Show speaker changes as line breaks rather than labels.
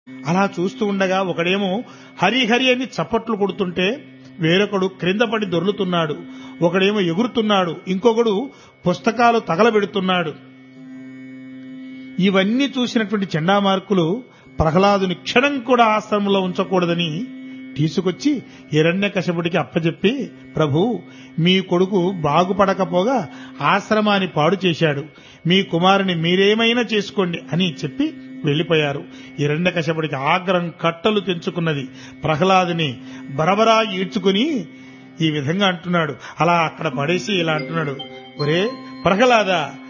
అలా చూస్తూ ఉండగా ఒకడేమో హరి హరి అని చప్పట్లు కొడుతుంటే వేరొకడు క్రింద పడి దొర్లుతున్నాడు ఒకడేమో ఎగురుతున్నాడు ఇంకొకడు పుస్తకాలు తగలబెడుతున్నాడు ఇవన్నీ చూసినటువంటి చండామార్కులు ప్రహ్లాదుని క్షణం కూడా ఆశ్రమంలో ఉంచకూడదని తీసుకొచ్చి హిరణ్యకశపుడికి అప్పచెప్పి ప్రభు మీ కొడుకు బాగుపడకపోగా ఆశ్రమాన్ని పాడు చేశాడు మీ కుమారుని మీరేమైనా చేసుకోండి అని చెప్పి వెళ్లిపోయారు హిరణ్యకశపుడికి ఆగ్రహం కట్టలు తెంచుకున్నది ప్రహ్లాదుని బరబరా ఈడ్చుకుని ఈ విధంగా అంటున్నాడు అలా అక్కడ పడేసి ఇలా అంటున్నాడు ఒరే ప్రహ్లాద